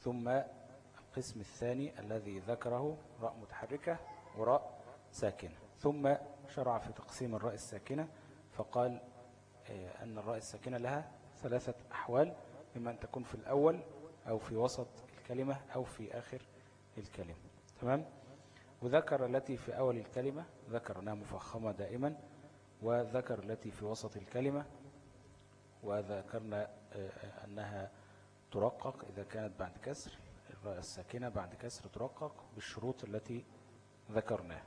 ثم القسم الثاني الذي ذكره راء متحركة وراء ساكنة ثم شرع في تقسيم الراء الساكنة فقال آه، أن الراء الساكنة لها ثلاثة أحوال إما أن تكون في الأول أو في وسط الكلمة أو في آخر الكلمة تمام وذكر التي في أول الكلمة ذكر أنها مفخمة دائما وذكر التي في وسط الكلمة وذكرنا آه، أنها ترقق إذا كانت بعد كسر الراء الساكنة بعد كسر ترقق بالشروط التي ذكرناها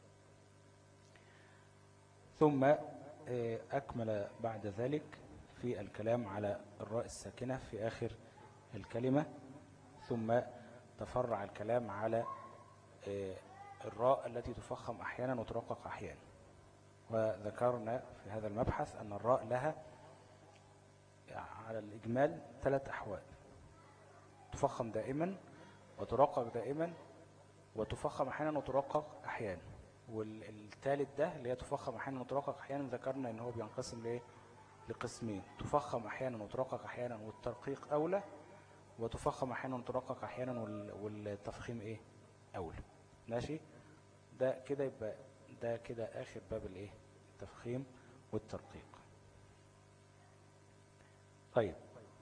ثم آه، أكمل بعد ذلك في الكلام على الراء الساكنة في آخر الكلمة ثم تفرع الكلام على آه، الراء التي تفخم أحيانا وترقق أحيانا وذكرنا في هذا المبحث أن الراء لها على الإجمال ثلاث أحوال تفخم دائما وترقق دائما وتفخم أحيانا وترقق أحيانا والثالث ده اللي هي تفخم أحيانا وترقق أحيانا ذكرنا أن هو بينقسم لإيه لقسمين تفخم أحيانا وترقق أحيانا والترقيق أولى وتفخم أحيانا وترقق أحيانا والتفخيم إيه أولى ماشي ده كده يبقى ده كده آخر باب الإيه التفخيم والترقيق طيب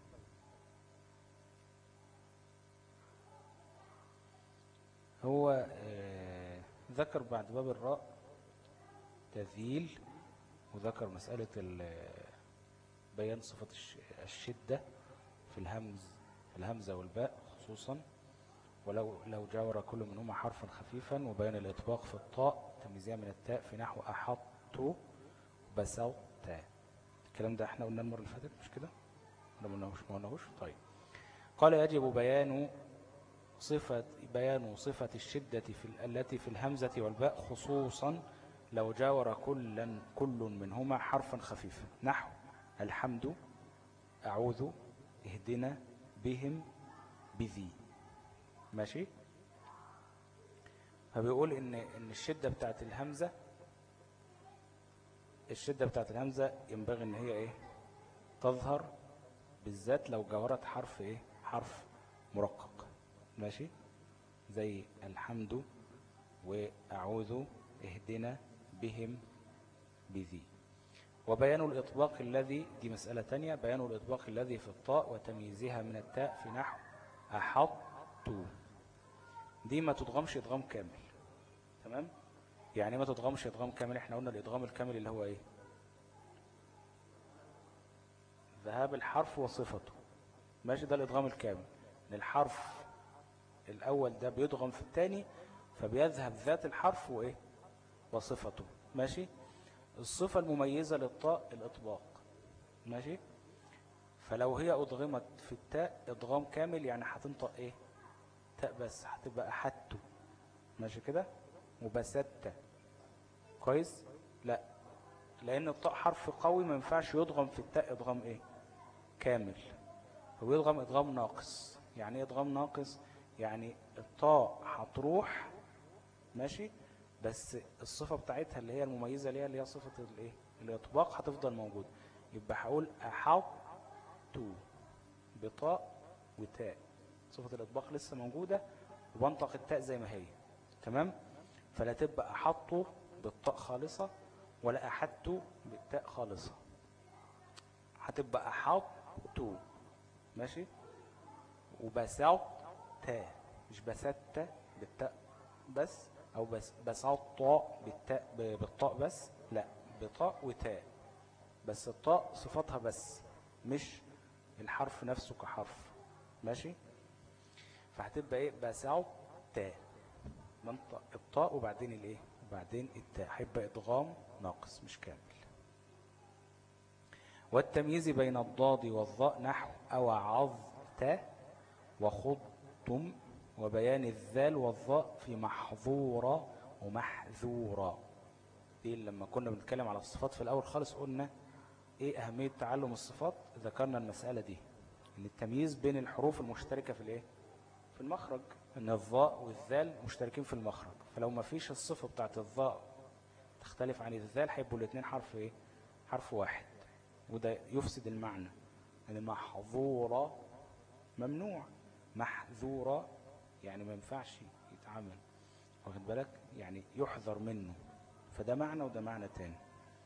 هو آه ذكر بعد باب الراء تذييل وذكر مسألة بيان صفة الشدة في الهمز الهمزة والباء خصوصا ولو لو جاور كل منهما حرفا خفيفا وبيان الإطباق في الطاء تمييزها من التاء في نحو أحط بسوت الكلام ده احنا قلنا المرة اللي فاتت مش كده ولا ما قلناهوش ما قلناهوش طيب قال يجب بيان صفة بيان صفة الشدة في التي في الهمزة والباء خصوصا لو جاور كل كل منهما حرفا خفيفا نحو الحمد أعوذ اهدنا بهم بذي ماشي فبيقول ان ان الشدة بتاعت الهمزة الشدة بتاعت الهمزة ينبغي ان هي ايه تظهر بالذات لو جاورت حرف ايه حرف مرقق ماشي زي الحمد وأعوذ اهدنا بهم بذي وبيان الإطباق الذي دي مسألة تانية بيان الإطباق الذي في الطاء وتمييزها من التاء في نحو أحط دي ما تضغمش إضغام كامل تمام يعني ما تضغمش إضغام كامل احنا قلنا الإضغام الكامل اللي هو إيه ذهاب الحرف وصفته ماشي ده الإضغام الكامل ان الحرف الأول ده بيضغم في الثاني فبيذهب ذات الحرف وإيه وصفته ماشي الصفة المميزة للطاء الإطباق ماشي فلو هي أضغمت في التاء إضغام كامل يعني هتنطق إيه تاء بس هتبقى أحدته ماشي كده وبسدت كويس لا لأن الطاء حرف قوي ما ينفعش يضغم في التاء إضغام إيه كامل هو يضغم إضغام ناقص يعني إيه إضغام ناقص يعني الطاء هتروح ماشي بس الصفة بتاعتها اللي هي المميزة ليها اللي هي صفة الايه الاطباق هتفضل موجودة يبقى هقول احط بطاء وتاء صفة الاطباق لسه موجودة وبنطق التاء زي ما هي تمام فلا تبقى احطه بالطاء خالصة ولا احدته بالتاء خالصة هتبقى احط ماشي وبسط تاء مش بسط بالتاء بس او بس بسطاء بالتاء بالطاء بس لا بطاء وتاء بس الطاء صفاتها بس مش الحرف نفسه كحرف ماشي فهتبقى ايه بسعو تاء منطق الطاء وبعدين الايه وبعدين التاء هيبقى ادغام ناقص مش كامل والتمييز بين الضاد والظاء نحو او عظت وخضتم وبيان الذال والظاء في محظورة ومحذورة دي لما كنا بنتكلم على الصفات في الأول خالص قلنا إيه أهمية تعلم الصفات ذكرنا المسألة دي إن التمييز بين الحروف المشتركة في الإيه في المخرج إن الظاء والذال مشتركين في المخرج فلو ما فيش الصفة بتاعت الظاء تختلف عن الذال هيبقوا الاثنين حرف إيه حرف واحد وده يفسد المعنى يعني محظورة ممنوع محذورا يعني ما ينفعش يتعامل واخد بالك يعني يحذر منه فده معنى وده معنى تاني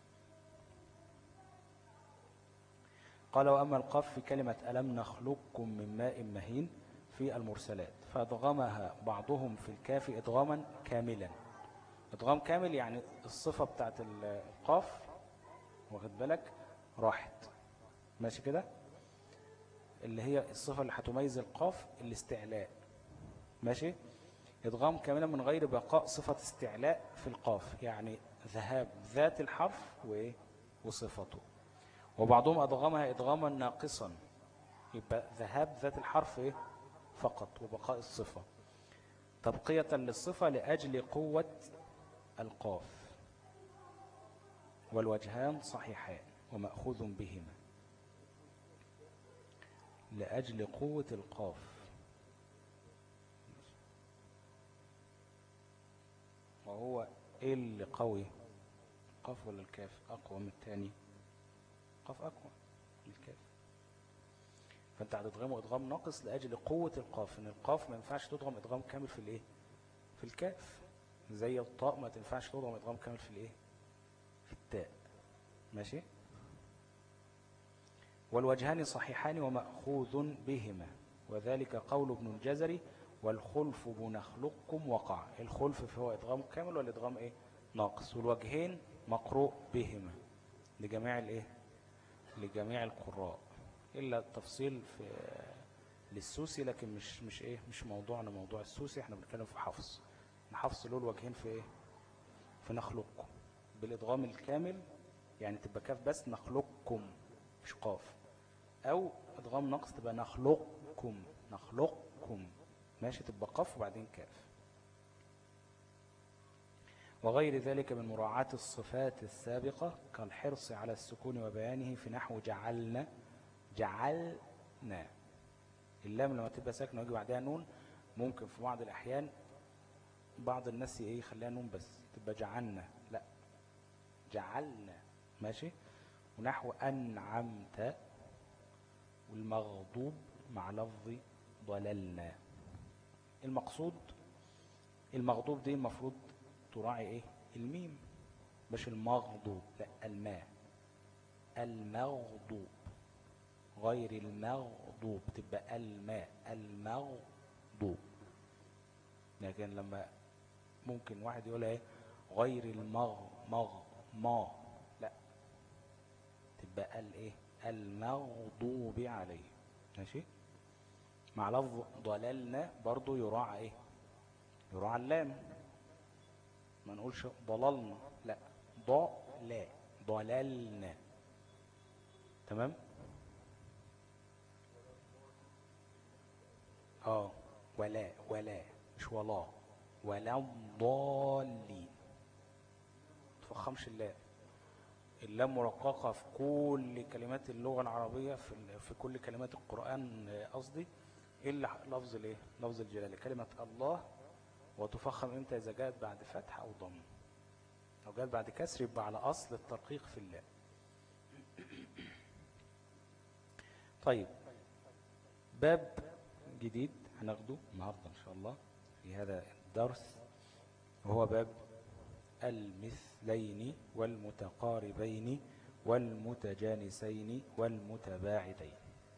قال وأما القف في كلمة ألم نخلقكم من ماء مهين في المرسلات فأدغمها بعضهم في الكاف إدغاما كاملا إدغام كامل يعني الصفة بتاعت القاف واخد بالك راحت ماشي كده اللي هي الصفة اللي هتميز القاف الاستعلاء ماشي إدغام كاملا من غير بقاء صفة استعلاء في القاف يعني ذهاب ذات الحرف وصفته وبعضهم أدغمها إدغاما ناقصا يبقى ذهاب ذات الحرف إيه؟ فقط وبقاء الصفة تبقية للصفة لأجل قوة القاف والوجهان صحيحان ومأخوذ بهما لأجل قوة القاف وهو ايه اللي قوي القاف ولا الكاف اقوى من الثاني قاف اقوى من الكاف فانت هتضغمه ادغام ناقص لاجل قوة القاف ان القاف ما ينفعش تضغم ادغام كامل في الايه في الكاف زي الطاء ما تنفعش تضغم ادغام كامل في الايه في التاء ماشي والوجهان صحيحان ومأخوذ بهما وذلك قول ابن الجزري والخلف بنخلقكم وقع الخلف فهو إدغام كامل والإدغام إيه ناقص والوجهين مقروء بهما لجميع الإيه لجميع القراء إلا التفصيل في للسوسي لكن مش مش إيه مش موضوعنا موضوع السوسي احنا بنتكلم في حفص نحفص له الوجهين في إيه في نخلقكم بالإدغام الكامل يعني تبقى كاف بس نخلقكم مش قاف أو إدغام ناقص تبقى نخلقكم نخلقكم ماشي تبقى قف وبعدين كاف وغير ذلك من مراعاة الصفات السابقة كالحرص على السكون وبيانه في نحو جعلنا جعلنا اللام لما تبقى ساكنة ويجي بعدها نون ممكن في بعض الأحيان بعض الناس ايه يخليها نون بس تبقى جعلنا لا جعلنا ماشي ونحو أنعمت والمغضوب مع لفظ ضللنا المقصود المغضوب دي المفروض تراعي ايه الميم مش المغضوب لا الماء المغضوب غير المغضوب تبقى الماء المغضوب لكن لما ممكن واحد يقول ايه غير المغ مغ ما لا تبقى الايه المغضوب عليه ماشي مع لفظ ضللنا برضو يراعى ايه يراعى اللام ما نقولش ضللنا لا ضلا ضللنا تمام اه ولا ولا مش ولا ولا الضالين تفخمش اللام اللام مرققة في كل كلمات اللغة العربية في, في كل كلمات القرآن قصدي إلا لفظ الايه لفظ الجلالة كلمة الله وتفخم امتى إذا جاءت بعد فتح أو ضم أو جاءت بعد كسر يبقى على أصل الترقيق في الله طيب باب جديد هناخده النهاردة إن شاء الله في هذا الدرس وهو باب المثلين والمتقاربين والمتجانسين والمتباعدين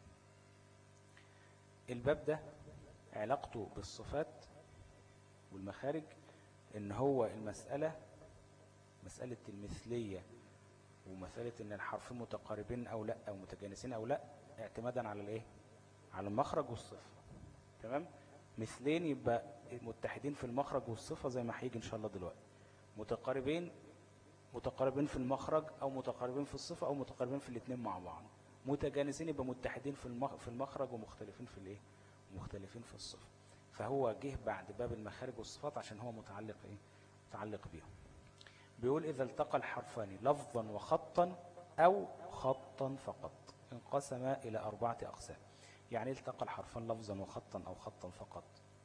الباب ده علاقته بالصفات والمخارج ان هو المسألة مسألة المثلية ومسألة ان الحرفين متقاربين او لا او متجانسين او لا اعتمادا على الايه على المخرج والصفة تمام مثلين يبقى متحدين في المخرج والصفة زي ما هيجي ان شاء الله دلوقتي متقاربين متقاربين في المخرج او متقاربين في الصفة او متقاربين في الاثنين مع بعض متجانسين يبقى متحدين في في المخرج ومختلفين في الايه مختلفين في الصفة فهو جه بعد باب المخارج والصفات عشان هو متعلق ايه متعلق بيهم بيقول إذا التقى الحرفان لفظا وخطا أو خطا فقط انقسم إلى أربعة أقسام يعني التقى الحرفان لفظا وخطا أو خطا فقط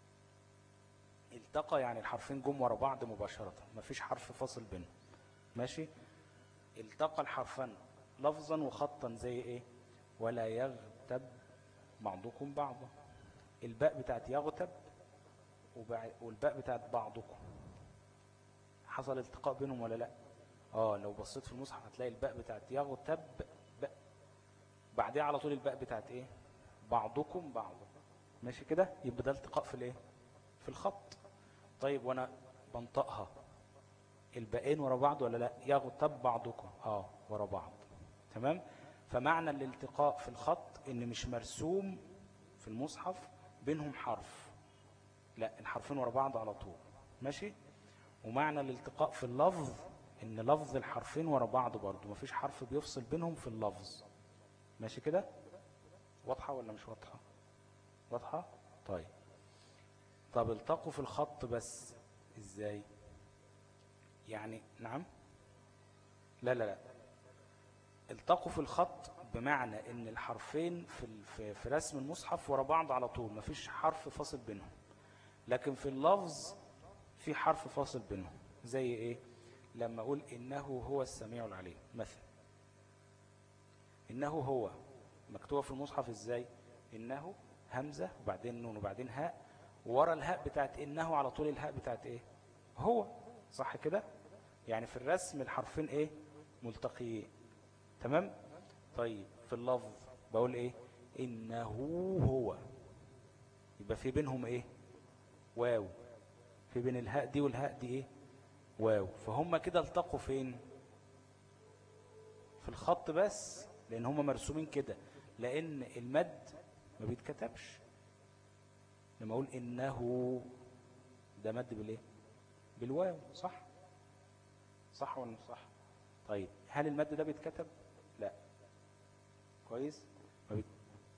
التقى يعني الحرفين جم ورا بعض مباشرة ما فيش حرف فاصل بينهم ماشي التقى الحرفان لفظا وخطا زي ايه ولا يغتب بعضكم بعضا الباء بتاعت يغتب والباء بتاعت بعضكم حصل التقاء بينهم ولا لا اه لو بصيت في المصحف هتلاقي الباء بتاعت يغتب باء بعدها على طول الباء بتاعت ايه بعضكم بعض ماشي كده يبقى ده التقاء في الايه في الخط طيب وانا بنطقها الباقين ورا بعض ولا لا يغتب بعضكم اه ورا بعض تمام فمعنى الالتقاء في الخط ان مش مرسوم في المصحف بينهم حرف لا الحرفين ورا بعض على طول ماشي ومعنى الالتقاء في اللفظ ان لفظ الحرفين ورا بعض برضو مفيش حرف بيفصل بينهم في اللفظ ماشي كده واضحة ولا مش واضحة واضحة طيب طب التقوا في الخط بس ازاي يعني نعم لا لا لا التقوا في الخط بمعنى ان الحرفين في, في رسم المصحف ورا بعض على طول مفيش حرف فاصل بينهم لكن في اللفظ في حرف فاصل بينهم زي ايه لما اقول انه هو السميع العليم مثلا انه هو مكتوبة في المصحف ازاي انه همزة وبعدين نون وبعدين هاء ورا الهاء بتاعت انه على طول الهاء بتاعت ايه هو صح كده يعني في الرسم الحرفين ايه ملتقيين تمام طيب في اللفظ بقول ايه انه هو يبقى في بينهم ايه واو في بين الهاء دي والهاء دي ايه واو فهم كده التقوا فين في الخط بس لان هم مرسومين كده لان المد ما بيتكتبش لما اقول انه ده مد بالايه بالواو صح صح ولا مش صح طيب هل المد ده بيتكتب لا كويس ما بيت...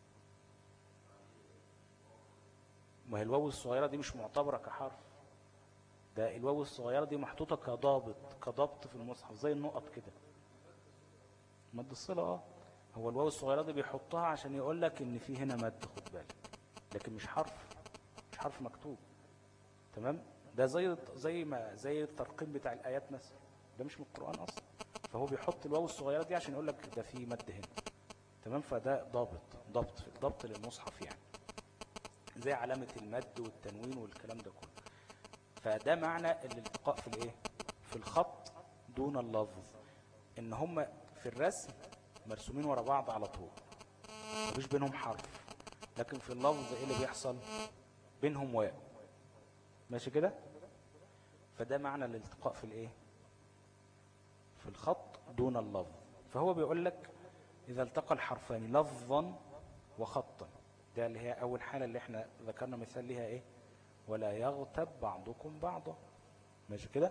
ما هي الواو الصغيرة دي مش معتبرة كحرف ده الواو الصغيرة دي محطوطة كضابط كضبط في المصحف زي النقط كده مد الصلة اه هو الواو الصغيرة دي بيحطها عشان يقول لك ان في هنا مد خد بالك لكن مش حرف مش حرف مكتوب تمام ده زي زي ما زي الترقيم بتاع الايات مثلا ده مش من القرآن اصلا فهو بيحط الواو الصغيرة دي عشان يقول لك ده في مد هنا تمام فده ضابط ضبط ضبط للمصحف يعني زي علامة المد والتنوين والكلام ده كله فده معنى الالتقاء في الايه في الخط دون اللفظ ان هم في الرسم مرسومين ورا بعض على طول مفيش بينهم حرف لكن في اللفظ ايه اللي بيحصل بينهم واو ماشي كده فده معنى الالتقاء في الايه في الخط دون اللفظ فهو بيقول لك إذا التقى الحرفان لفظا وخطا ده اللي هي أول حالة اللي احنا ذكرنا مثال لها إيه ولا يغتب بعضكم بعضا ماشي كده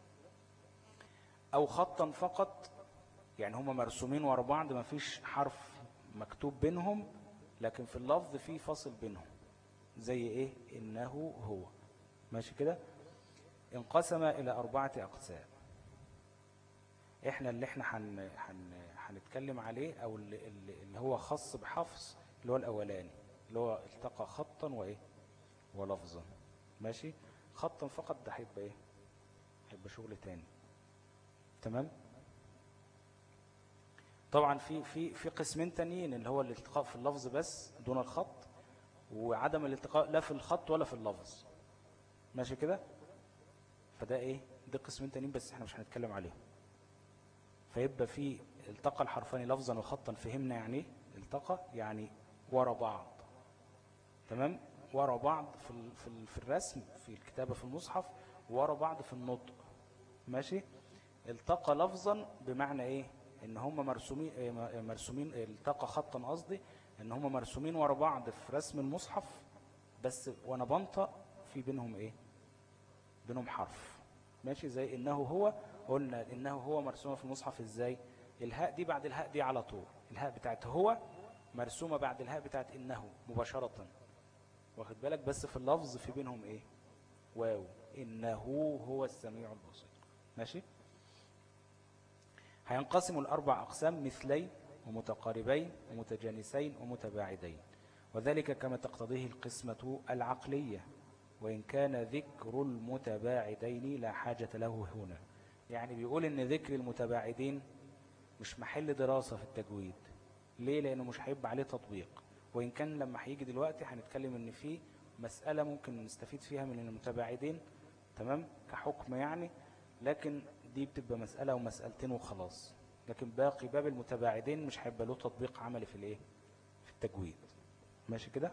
أو خطا فقط يعني هما مرسومين ورا بعض ما فيش حرف مكتوب بينهم لكن في اللفظ في فاصل بينهم زي ايه انه هو ماشي كده انقسم الى اربعة اقسام احنا اللي احنا حن حن هنتكلم عليه او اللي, اللي هو خاص بحفظ اللي هو الاولاني اللي هو التقى خطا وايه ولفظا ماشي خطا فقط ده هيبقى ايه هيبقى شغل تاني تمام طبعا في في في قسمين تانيين اللي هو الالتقاء في اللفظ بس دون الخط وعدم الالتقاء لا في الخط ولا في اللفظ ماشي كده فده ايه ده قسمين تانيين بس احنا مش هنتكلم عليهم فيبقى في التقى الحرفان لفظا وخطا فهمنا يعني ايه التقى يعني ورا بعض تمام ورا بعض في في في الرسم في الكتابة في المصحف ورا بعض في النطق ماشي التقى لفظا بمعنى ايه ان هم مرسومين إيه مرسومين التقى خطا قصدي ان هم مرسومين ورا بعض في رسم المصحف بس وانا بنطق في بينهم ايه بينهم حرف ماشي زي انه هو قلنا انه هو مرسومه في المصحف ازاي الهاء دي بعد الهاء دي على طول الهاء بتاعت هو مرسومه بعد الهاء بتاعت انه مباشره واخد بالك بس في اللفظ في بينهم ايه واو انه هو السميع البصير ماشي هينقسم الاربع اقسام مثلين ومتقاربين ومتجانسين ومتباعدين وذلك كما تقتضيه القسمة العقلية وإن كان ذكر المتباعدين لا حاجة له هنا يعني بيقول إن ذكر المتباعدين مش محل دراسة في التجويد ليه؟ لأنه مش هيبقى عليه تطبيق وإن كان لما هيجي دلوقتي هنتكلم إن في مسألة ممكن نستفيد فيها من المتباعدين تمام كحكم يعني لكن دي بتبقى مسألة ومسألتين وخلاص لكن باقي باب المتباعدين مش هيبقى له تطبيق عملي في الايه في التجويد ماشي كده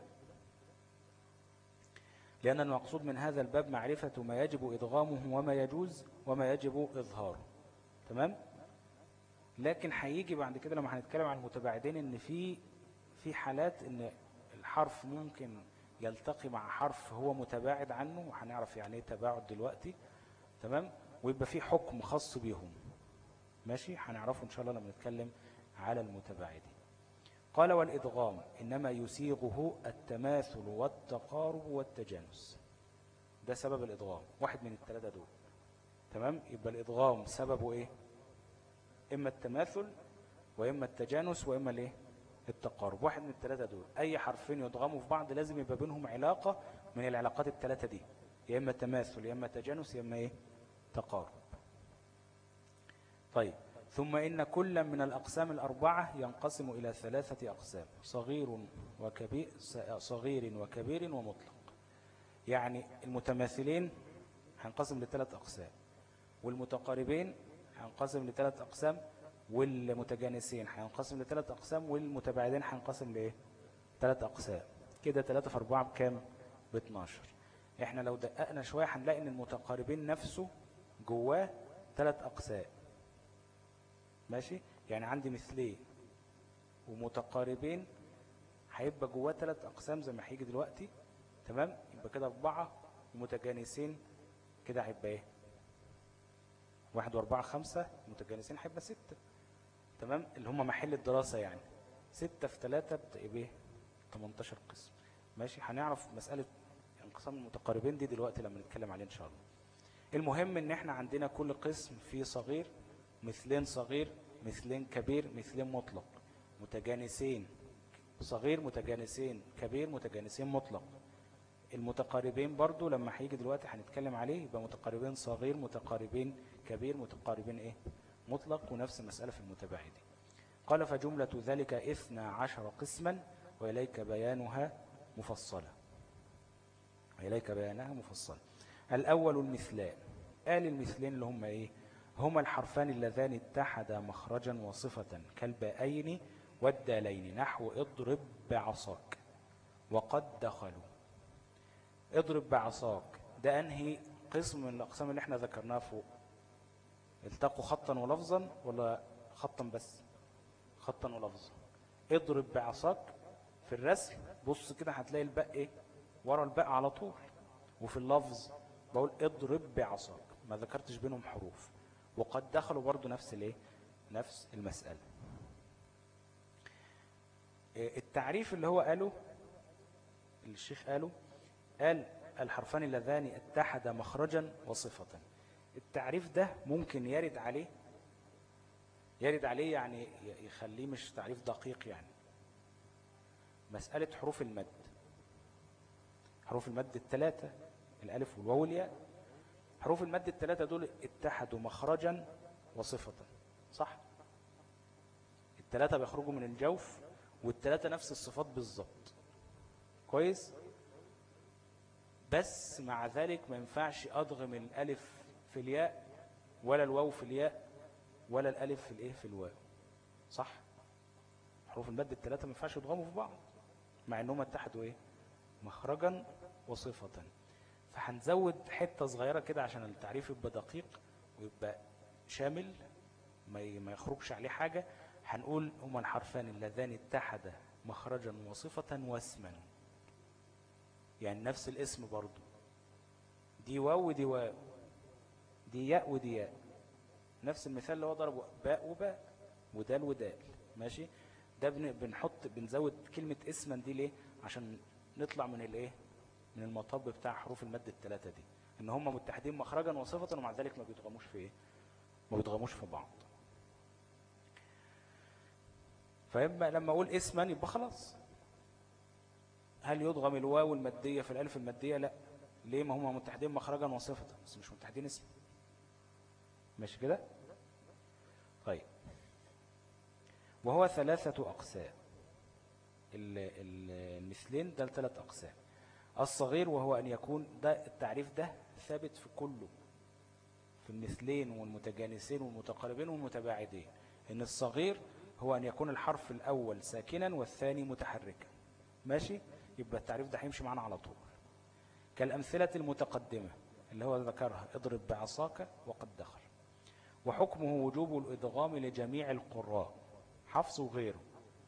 لأن المقصود من هذا الباب معرفة ما يجب إدغامه وما يجوز وما يجب إظهاره تمام لكن هيجي بعد كده لما هنتكلم عن المتباعدين ان في في حالات ان الحرف ممكن يلتقي مع حرف هو متباعد عنه وهنعرف يعني ايه تباعد دلوقتي تمام ويبقى في حكم خاص بيهم ماشي هنعرفه ان شاء الله لما نتكلم على المتباعدين قال والإدغام إنما يسيغه التماثل والتقارب والتجانس ده سبب الإدغام واحد من الثلاثة دول تمام يبقى الإدغام سببه إيه إما التماثل وإما التجانس وإما الإيه التقارب واحد من الثلاثة دول أي حرفين يضغموا في بعض لازم يبقى بينهم علاقة من العلاقات الثلاثة دي يا إما تماثل يا إما تجانس يا إما إيه تقارب طيب ثم إن كل من الأقسام الأربعة ينقسم إلى ثلاثة أقسام صغير وكبير صغير وكبير ومطلق يعني المتماثلين هنقسم لثلاث أقسام والمتقاربين هنقسم لثلاث أقسام والمتجانسين هنقسم لثلاث أقسام والمتباعدين هنقسم لإيه ثلاث أقسام كده ثلاثة في أربعة بكام ب 12 احنا لو دققنا شوية هنلاقي ان المتقاربين نفسه جواه ثلاث أقسام ماشي يعني عندي مثلين ومتقاربين هيبقى جواه ثلاث أقسام زي ما هيجي دلوقتي تمام يبقى كده أربعة ومتجانسين كده هيبقى ايه واحد واربعة خمسة متجانسين هيبقى ستة تمام اللي هم محل الدراسة يعني ستة في ثلاثة بتبقى ايه 18 قسم ماشي هنعرف مسألة انقسام المتقاربين دي دلوقتي لما نتكلم عليه ان شاء الله المهم ان احنا عندنا كل قسم فيه صغير مثلين صغير مثلين كبير مثلين مطلق متجانسين صغير متجانسين كبير متجانسين مطلق المتقاربين برضو لما هيجي دلوقتي هنتكلم عليه يبقى متقاربين صغير متقاربين كبير متقاربين ايه مطلق ونفس المسألة في المتباعدين قال فجملة ذلك إثنى عشر قسما وإليك بيانها مفصلة وإليك بيانها مفصلة الأول المثلان قال المثلين اللي هم إيه هما الحرفان اللذان اتحدا مخرجا وصفة كالبائين والدالين نحو اضرب بعصاك وقد دخلوا اضرب بعصاك ده أنهي قسم من الأقسام اللي احنا ذكرناها فوق التقوا خطا ولفظا ولا خطا بس خطا ولفظا اضرب بعصاك في الرسم بص كده هتلاقي الباء ايه ورا الباء على طول وفي اللفظ بقول اضرب بعصاك ما ذكرتش بينهم حروف وقد دخلوا برضو نفس الايه نفس المسألة إيه، التعريف اللي هو قاله اللي الشيخ قاله قال الحرفان اللذان اتحد مخرجا وصفة التعريف ده ممكن يرد عليه يرد عليه يعني يخليه مش تعريف دقيق يعني مسألة حروف المد حروف المد الثلاثة الألف والواو والياء حروف المد الثلاثة دول اتحدوا مخرجا وصفة صح الثلاثة بيخرجوا من الجوف والثلاثة نفس الصفات بالظبط كويس بس مع ذلك ما ينفعش أضغم الألف في الياء ولا الواو في الياء ولا الألف في الإيه في الواو صح حروف المد الثلاثة ما ينفعش يضغموا في بعض مع أنهم اتحدوا إيه مخرجا وصفة فهنزود حتة صغيرة كده عشان التعريف يبقى دقيق ويبقى شامل ما يخرجش عليه حاجة هنقول هما الحرفان اللذان اتحدا مخرجا وصفة واسما يعني نفس الاسم برضو دي واو ودي واو دي ياء ودي ياء نفس المثال اللي هو ضربه باء وباء ودال ودال ماشي ده بنحط بنزود كلمة اسما دي ليه عشان نطلع من الايه من المطب بتاع حروف المد الثلاثة دي ان هم متحدين مخرجا وصفة ومع ذلك ما بيضغموش في ايه ما بيضغموش في بعض فيبقى لما اقول اسما يبقى خلاص هل يضغم الواو المادية في الالف المادية لا ليه ما هم متحدين مخرجا وصفة بس مش متحدين اسم ماشي كده طيب وهو ثلاثة أقسام المثلين ده لثلاث أقسام الصغير وهو أن يكون ده التعريف ده ثابت في كله في المثلين والمتجانسين والمتقاربين والمتباعدين إن الصغير هو أن يكون الحرف الأول ساكنا والثاني متحركا ماشي يبقى التعريف ده هيمشي معنا على طول كالأمثلة المتقدمة اللي هو ذكرها اضرب بعصاك وقد دخل وحكمه وجوب الإدغام لجميع القراء حفظ غيره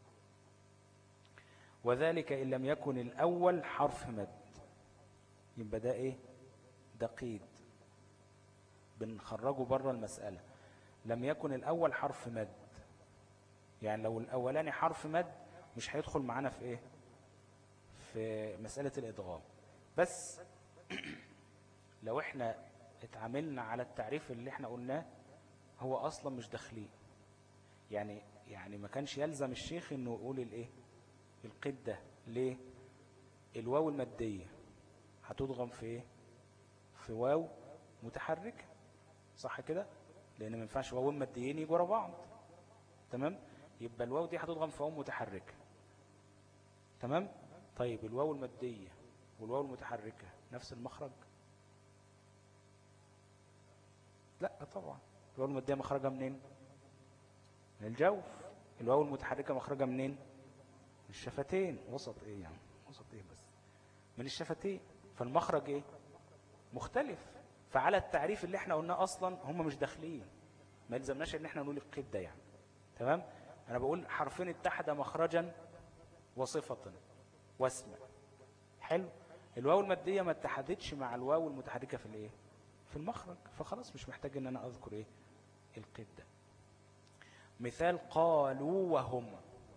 وذلك إن لم يكن الأول حرف مد يبقى ده إيه ده قيد بنخرجه بره المسألة لم يكن الأول حرف مد يعني لو الأولاني حرف مد مش هيدخل معانا في إيه في مسألة الإدغام بس لو احنا اتعاملنا على التعريف اللي احنا قلناه هو أصلا مش داخلين يعني يعني ما كانش يلزم الشيخ انه يقول الايه القيد ده ليه الواو المادية هتضغم في ايه في واو متحركة صح كده لان ما ينفعش واو ماديين يجوا ورا بعض تمام يبقى الواو دي هتضغم في واو متحركة تمام طيب الواو المادية والواو المتحركة نفس المخرج لا طبعا الواو المادية مخرجها منين من الجوف الواو المتحركة مخرجها منين من الشفتين وسط ايه يعني وسط ايه بس من الشفتين فالمخرج ايه مختلف فعلى التعريف اللي احنا قلناه اصلا هم مش داخلين ما يلزمناش ان احنا نقول القيد ده يعني تمام انا بقول حرفين اتحد مخرجا وصفة واسما حلو الواو المادية ما اتحدتش مع الواو المتحركة في الايه في المخرج فخلاص مش محتاج ان انا اذكر ايه القيد ده مثال قالوا وهم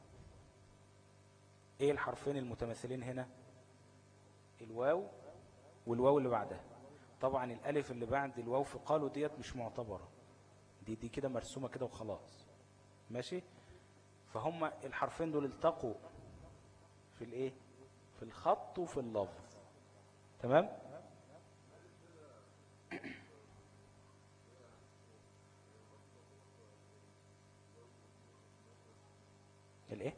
ايه الحرفين المتماثلين هنا الواو والواو اللي بعدها طبعا الالف اللي بعد الواو في قالوا ديت مش معتبرة دي دي كده مرسومة كده وخلاص ماشي فهم الحرفين دول التقوا في الايه في الخط وفي اللفظ تمام الايه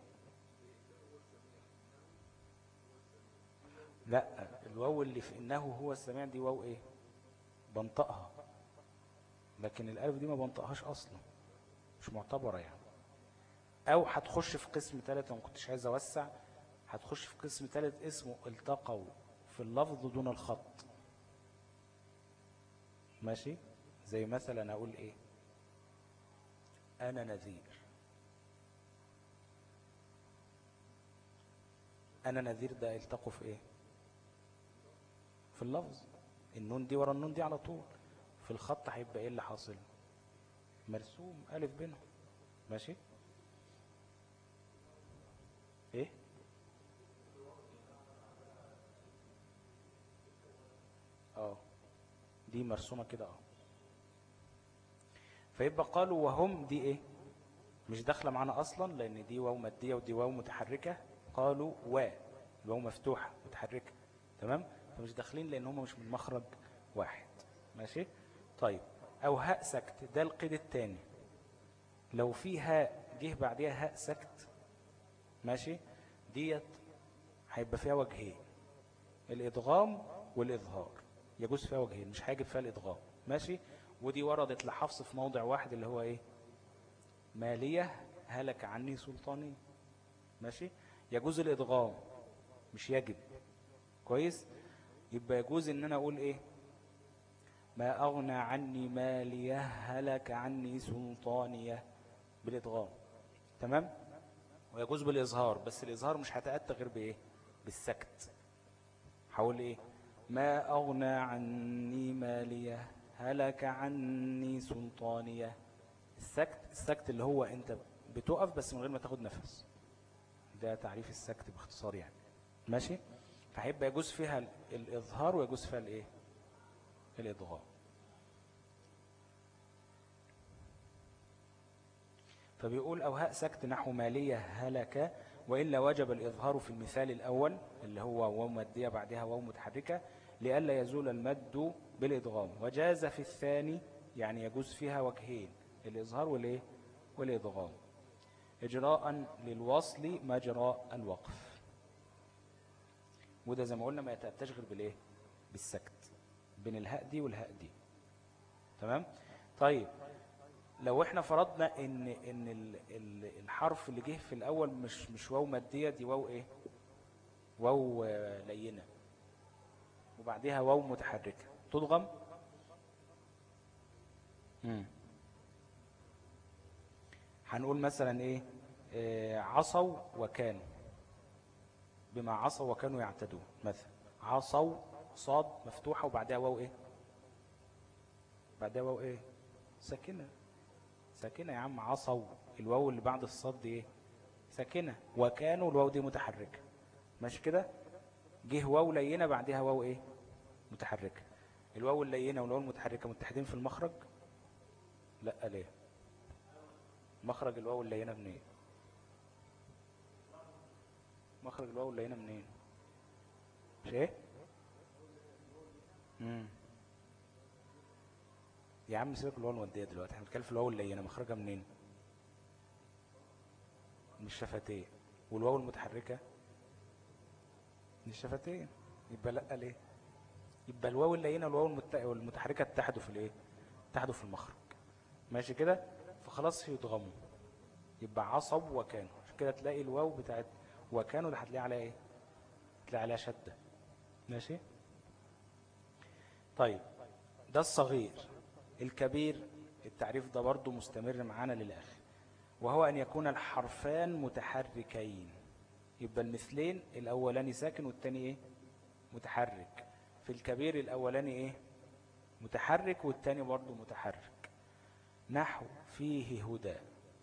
لا الواو اللي في انه هو السميع دي واو ايه بنطقها لكن الالف دي ما بنطقهاش اصلا مش معتبره يعني او هتخش في قسم ثالث ما كنتش عايز اوسع هتخش في قسم ثالث اسمه التقوا في اللفظ دون الخط ماشي زي مثلا اقول ايه انا نذير انا نذير ده التقوا في ايه في اللفظ النون دي ورا النون دي على طول في الخط هيبقى ايه اللي حاصل مرسوم الف بينهم ماشي ايه اه دي مرسومة كده اه فيبقى قالوا وهم دي ايه مش داخله معانا اصلا لان دي واو ماديه ودي واو متحركه قالوا و الواو مفتوحه متحركه تمام فمش داخلين لان هم مش من مخرج واحد ماشي طيب او هاء سكت ده القيد الثاني لو في هاء جه بعديها هاء سكت ماشي ديت هيبقى فيها وجهين الادغام والاظهار يجوز فيها وجهين مش هيجب فيها الادغام ماشي ودي وردت لحفص في موضع واحد اللي هو ايه مالية هلك عني سلطاني ماشي يجوز الادغام مش يجب كويس يبقى يجوز ان انا اقول ايه ما اغنى عني ماليه هلك عني سلطانيه بالادغام تمام ويجوز بالاظهار بس الاظهار مش هتاتى غير بايه بالسكت حاول ايه ما اغنى عني ماليه هلك عني سلطانيه السكت السكت اللي هو انت بتقف بس من غير ما تاخد نفس ده تعريف السكت باختصار يعني ماشي فهيبقى يجوز فيها الإظهار ويجوز فيها الإيه الإضغام فبيقول أو هاء سكت نحو مالية هلك وإلا وجب الإظهار في المثال الأول اللي هو واو مادية بعدها واو متحركة لئلا يزول المد بالإضغام وجاز في الثاني يعني يجوز فيها وجهين الإظهار والإيه والإضغام إجراء للوصل مجرى الوقف وده زي ما قلنا ما يتأتاش غير بالإيه بالسكت بين الهاء دي والهاء دي تمام طيب لو احنا فرضنا ان ان الحرف اللي جه في الاول مش مش واو ماديه دي واو ايه واو لينه وبعدها واو متحركه تضغم امم هنقول مثلا ايه آه عصوا وكانوا بما عصوا وكانوا يعتدون مثلا عصوا صاد مفتوحة وبعدها واو ايه بعدها واو ايه ساكنة ساكنة يا عم عصوا الواو اللي بعد الصاد دي ايه ساكنة وكانوا الواو دي متحركة ماشي كده جه واو لينة بعدها واو ايه متحركة الواو اللينة والواو المتحركة متحدين في المخرج لا ليه مخرج الواو اللينة منين مخرج الواو اللينة منين مش ايه امم يا عم سيبك الواو المودية دلوقتي احنا بنتكلم في الواو اللينة مخرجها منين من الشفتين والواو المتحركة من الشفتين يبقى لا ليه يبقى الواو اللينة والواو المتحركة اتحدوا في الايه اتحدوا في المخرج ماشي كده فخلاص يضغموا يبقى عصب وكانوا عشان كده تلاقي الواو بتاعت وكانوا ده هتلاقي عليها ايه تلاقي عليها شدة ماشي طيب ده الصغير الكبير التعريف ده برضو مستمر معانا للآخر وهو أن يكون الحرفان متحركين يبقى المثلين الأولاني ساكن والتاني إيه متحرك في الكبير الأولاني إيه متحرك والتاني برضو متحرك نحو فيه هدى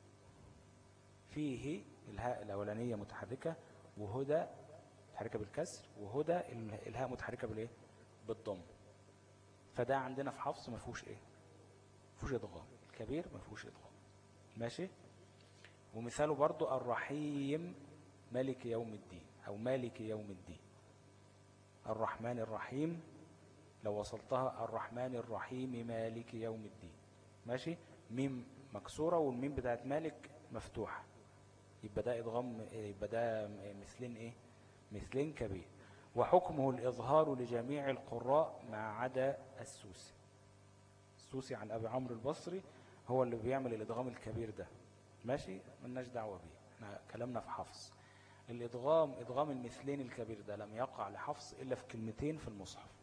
فيه الهاء الأولانية متحركة وهدى متحركة بالكسر وهدى الهاء متحركة بالإيه بالضم فده عندنا في حفص ما فيهوش ايه ما فيهوش ادغام الكبير ما فيهوش ادغام ماشي ومثاله برضو الرحيم مالك يوم الدين او مالك يوم الدين الرحمن الرحيم لو وصلتها الرحمن الرحيم مالك يوم الدين ماشي ميم مكسورة والميم بتاعت مالك مفتوحة يبقى ده ادغام يبقى ده مثلين ايه مثلين كبير وحكمه الإظهار لجميع القراء ما عدا السوسي السوسي عن أبي عمرو البصري هو اللي بيعمل الإدغام الكبير ده ماشي ملناش دعوة بيه احنا كلامنا في حفص الإدغام إدغام المثلين الكبير ده لم يقع لحفص إلا في كلمتين في المصحف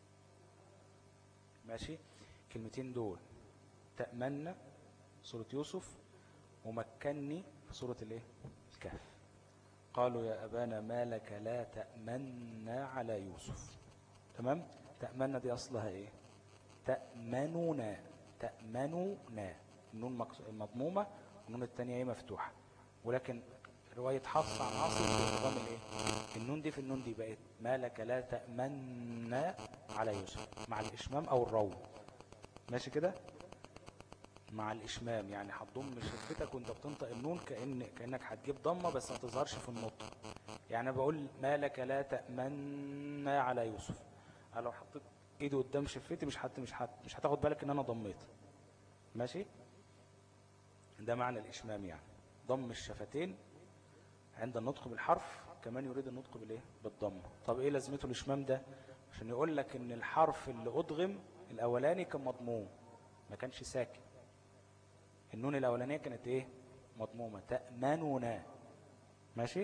ماشي كلمتين دول تأمن سورة يوسف ومكني في سورة الايه الكهف قالوا يا أبانا ما لك لا تأمنا على يوسف تمام تأمنا دي أصلها إيه تأمننا تأمننا النون مضمومة والنون الثانية إيه مفتوحة ولكن رواية حفص عن عاصم بإضغام الإيه النون دي في النون دي بقت ما لك لا تأمنا على يوسف مع الإشمام أو الرو ماشي كده مع الإشمام يعني هتضم شفتك وانت بتنطق النون كأن كأنك هتجيب ضمة بس ما تظهرش في النطق يعني بقول ما لك لا تأمن على يوسف أنا لو حطيت ايدي قدام شفتي مش حت مش حت مش هتاخد بالك ان انا ضميت ماشي ده معنى الإشمام يعني ضم الشفتين عند النطق بالحرف كمان يريد النطق بالايه بالضمه طب ايه لازمته الاشمام ده عشان يقول لك ان الحرف اللي ادغم الاولاني كان مضموم ما كانش ساكن النون الأولانية كانت إيه مضمومة تأمننا ماشي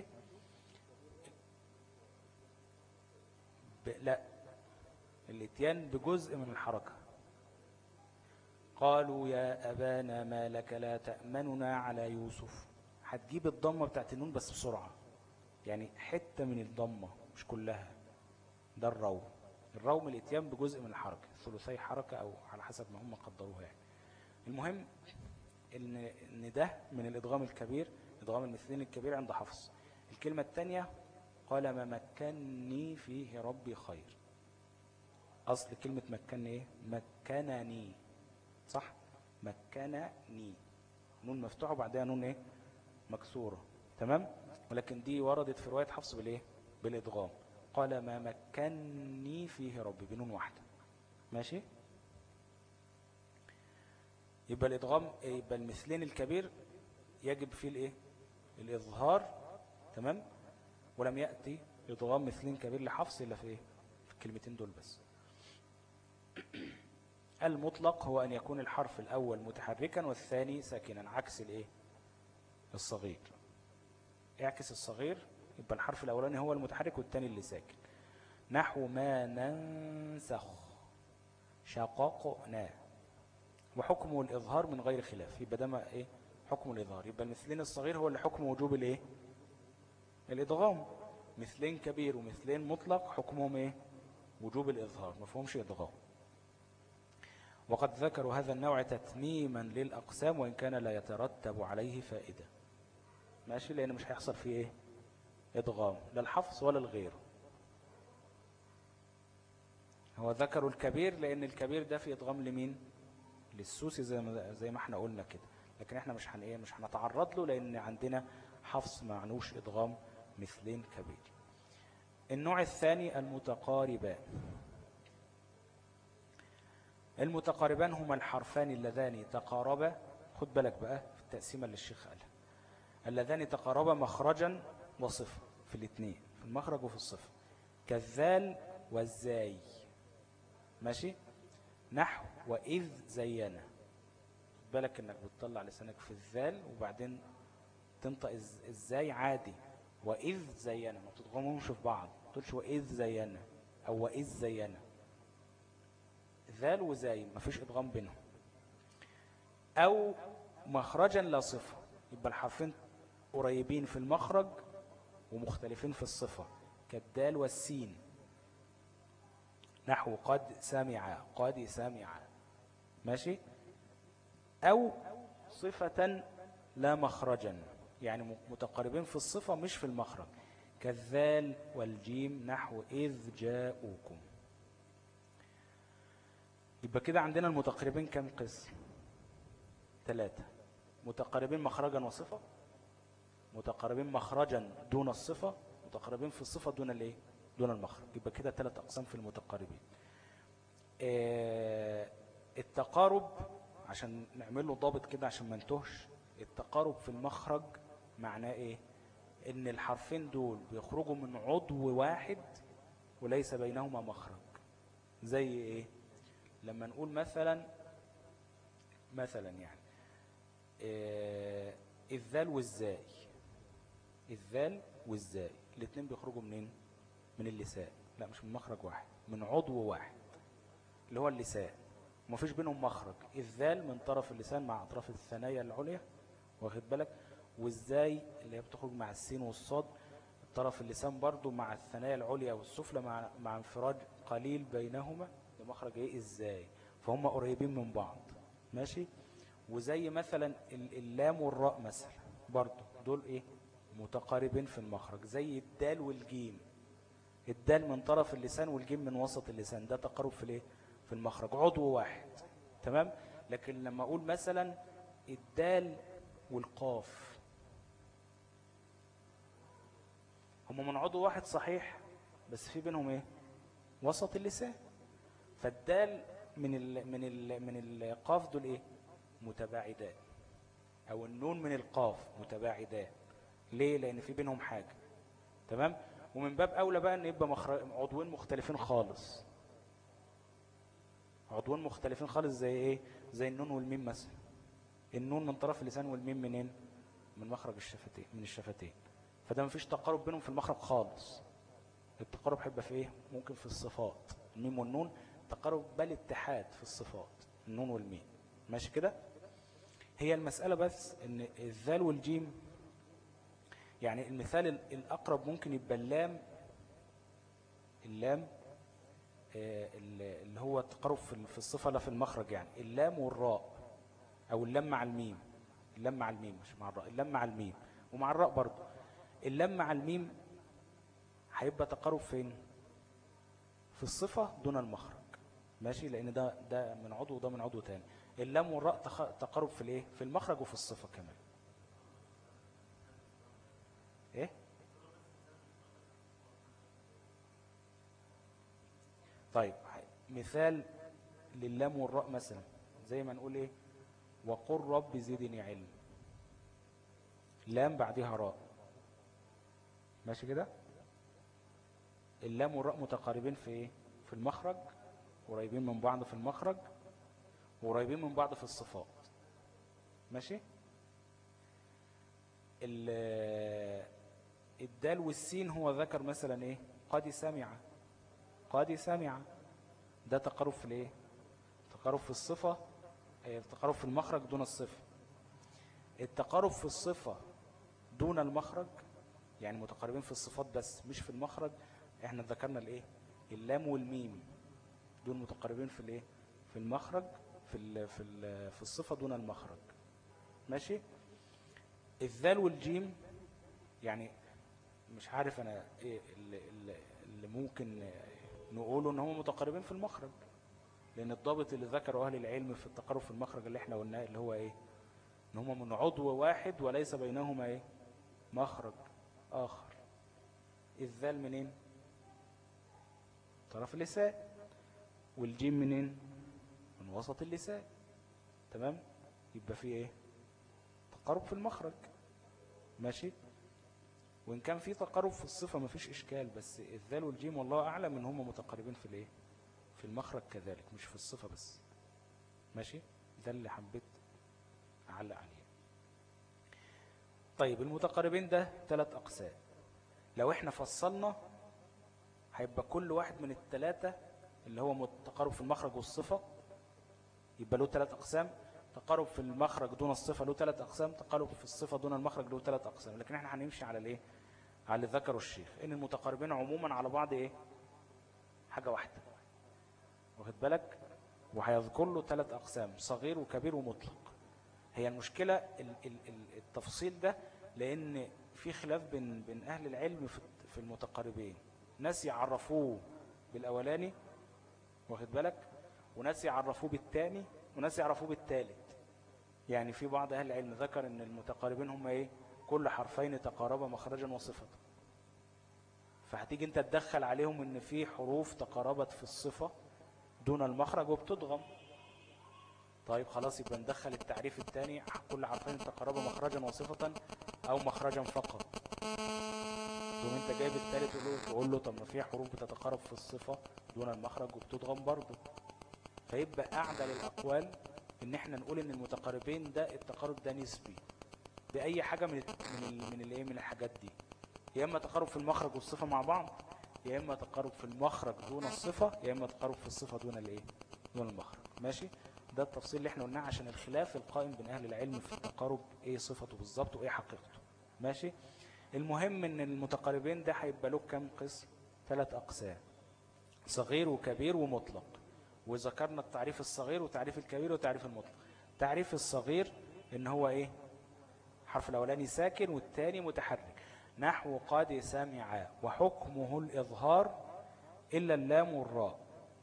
ب... لا الاتيان بجزء من الحركة قالوا يا أبانا ما لك لا تأمننا على يوسف هتجيب الضمة بتاعت النون بس بسرعة يعني حتة من الضمة مش كلها ده الرو الرو من الاتيان بجزء من الحركة ثلثي حركة أو على حسب ما هم قدروها يعني المهم ان ان ده من الادغام الكبير ادغام المثلين الكبير عند حفص الكلمة الثانية قال ما مكنني فيه ربي خير اصل كلمة مكنني ايه مكنني صح مكنني نون مفتوحة وبعدها نون ايه مكسورة تمام ولكن دي وردت في رواية حفص بالايه بالادغام قال ما مكنني فيه ربي بنون واحدة ماشي يبقى الإدغام يبقى المثلين الكبير يجب فيه الإيه الإظهار تمام ولم يأتي إضغام مثلين كبير لحفص إلا في إيه في الكلمتين دول بس المطلق هو أن يكون الحرف الأول متحركا والثاني ساكنا عكس الإيه الصغير اعكس الصغير يبقى الحرف الأولاني هو المتحرك والثاني اللي ساكن نحو ما ننسخ شققنا وحكمه الإظهار من غير خلاف يبقى ده إيه حكم الإظهار يبقى المثلين الصغير هو اللي حكم وجوب الإيه الإدغام مثلين كبير ومثلين مطلق حكمهم إيه وجوب الإظهار مفهومش إدغام وقد ذكروا هذا النوع تتميما للأقسام وإن كان لا يترتب عليه فائدة ماشي لأن مش هيحصل فيه إيه إدغام لا الحفظ ولا الغير هو ذكروا الكبير لأن الكبير ده في إدغام لمين للسوسي زي ما, زي ما احنا قلنا كده لكن احنا مش هن ايه مش هنتعرض له لأن عندنا حفظ معنوش إدغام مثلين كبير النوع الثاني المتقاربان المتقاربان هما الحرفان اللذان تقاربا خد بالك بقى في التقسيمة اللي الشيخ قالها اللذان تقاربا مخرجا وصفة في الاثنين في المخرج وفي الصفة كالذال والزاي ماشي نحو وإذ زينا بالك انك بتطلع لسانك في الذال وبعدين تنطق ازاي عادي وإذ زينا ما تضغمهمش في بعض ما تقولش وإذ زينا أو وإذ زينا ذال وزاي ما فيش إدغام بينهم أو مخرجا لا صفة يبقى الحرفين قريبين في المخرج ومختلفين في الصفة كالدال والسين نحو قد سمع قد سمع ماشي أو صفة لا مخرجا يعني متقاربين في الصفة مش في المخرج كالذال والجيم نحو إذ جاءوكم يبقى كده عندنا المتقاربين كم قسم ثلاثة متقاربين مخرجا وصفة متقاربين مخرجا دون الصفة متقاربين في الصفة دون الايه دون المخرج يبقى كده ثلاث أقسام في المتقاربين آه التقارب عشان نعمل له ضابط كده عشان ما نتهش التقارب في المخرج معناه ايه ان الحرفين دول بيخرجوا من عضو واحد وليس بينهما مخرج زي ايه لما نقول مثلا مثلا يعني إيه الذال والزاي الذال والزاي الاثنين بيخرجوا منين من اللسان لا مش من مخرج واحد من عضو واحد اللي هو اللسان ومفيش بينهم مخرج الذال من طرف اللسان مع أطراف الثنايا العليا واخد بالك والزاي اللي هي بتخرج مع السين والصاد طرف اللسان برضو مع الثنايا العليا والسفلى مع, مع انفراج قليل بينهما لمخرج ايه ازاي فهم قريبين من بعض ماشي وزي مثلا اللام والراء مثلا برضو دول ايه متقاربين في المخرج زي الدال والجيم الدال من طرف اللسان والجيم من وسط اللسان ده تقارب في الايه في المخرج عضو واحد تمام لكن لما اقول مثلا الدال والقاف هم من عضو واحد صحيح بس في بينهم ايه وسط اللسان فالدال من ال من ال من القاف دول ايه متباعدان او النون من القاف متباعدان ليه لان في بينهم حاجة تمام ومن باب اولى بقى ان يبقى عضوين مختلفين خالص عضوين مختلفين خالص زي ايه زي النون والميم مثلا النون من طرف اللسان والميم منين من مخرج الشفتين من الشفتين فده مفيش تقارب بينهم في المخرج خالص التقارب هيبقى في ايه ممكن في الصفات الميم والنون تقارب بل اتحاد في الصفات النون والميم ماشي كده هي المسألة بس ان الذال والجيم يعني المثال الأقرب ممكن يبقى اللام اللام آه، اللي هو التقارب في الصفة لا في المخرج يعني اللام والراء أو اللام مع الميم اللام مع الميم مش مع الراء اللام مع الميم ومع الراء برضو اللام مع الميم هيبقى تقارب فين في الصفة دون المخرج ماشي لأن ده ده من عضو وده من عضو تاني اللام والراء تقارب في الايه في المخرج وفي الصفة كمان ايه طيب مثال للام والراء مثلا زي ما نقول ايه وقل رب زدني علم لام بعدها راء ماشي كده اللام والراء متقاربين في ايه في المخرج قريبين من بعض في المخرج وقريبين من بعض في الصفات ماشي الدال والسين هو ذكر مثلا ايه قد سمع قد سمع ده تقارب في الايه تقارب في الصفة التقارب في المخرج دون الصفة التقارب في الصفة دون المخرج يعني متقاربين في الصفات بس مش في المخرج احنا ذكرنا الايه اللام والميم دول متقاربين في الايه في المخرج في ال في ال في الصفة دون المخرج ماشي الذال والجيم يعني مش عارف انا ايه اللي, اللي ممكن نقوله ان هم متقاربين في المخرج لان الضابط اللي ذكره اهل العلم في التقارب في المخرج اللي احنا قلناه اللي هو ايه ان هم من عضو واحد وليس بينهما ايه مخرج اخر الذال منين طرف اللسان والجيم منين من وسط اللسان تمام يبقى في ايه تقارب في المخرج ماشي وإن كان في تقارب في الصفة ما فيش إشكال بس الذال والجيم والله أعلم إن هم متقاربين في الإيه في المخرج كذلك مش في الصفة بس ماشي ده اللي حبيت أعلق عليه طيب المتقاربين ده ثلاث أقسام لو إحنا فصلنا هيبقى كل واحد من الثلاثة اللي هو متقارب في المخرج والصفة يبقى له ثلاث أقسام تقارب في المخرج دون الصفة له ثلاث أقسام تقارب في الصفة دون المخرج له ثلاث أقسام لكن احنا هنمشي على الايه على اللي ذكره الشيخ ان المتقاربين عموما على بعض ايه حاجة واحدة واخد بالك وهيذكر له ثلاث أقسام صغير وكبير ومطلق هي المشكلة التفصيل ده لأن في خلاف بين بين أهل العلم في المتقاربين ناس يعرفوه بالأولاني واخد بالك وناس يعرفوه بالتاني وناس يعرفوه بالتالت يعني في بعض أهل العلم ذكر أن المتقاربين هم إيه كل حرفين تقاربا مخرجا وصفة فهتيجي انت تدخل عليهم ان في حروف تقاربت في الصفة دون المخرج وبتضغم طيب خلاص يبقى ندخل التعريف الثاني كل حرفين تقاربا مخرجا وصفة او مخرجا فقط ثم انت جايب الثالث تقول له طب ما في حروف بتتقارب في الصفة دون المخرج وبتضغم برضه فيبقى اعدل الاقوال ان احنا نقول ان المتقاربين ده التقارب ده نسبي باي حاجة من من من الايه من الحاجات دي يا اما تقارب في المخرج والصفة مع بعض يا اما تقارب في المخرج دون الصفة يا اما تقارب في الصفة دون الايه دون المخرج ماشي ده التفصيل اللي احنا قلناه عشان الخلاف القائم بين اهل العلم في التقارب ايه صفته بالظبط وايه حقيقته ماشي المهم ان المتقاربين ده هيبقى له كام قسم ثلاث اقسام صغير وكبير ومطلق وذكرنا التعريف الصغير وتعريف الكبير وتعريف المطلق تعريف الصغير ان هو ايه حرف الاولاني ساكن والثاني متحرك نحو قد سمع وحكمه الاظهار الا اللام والراء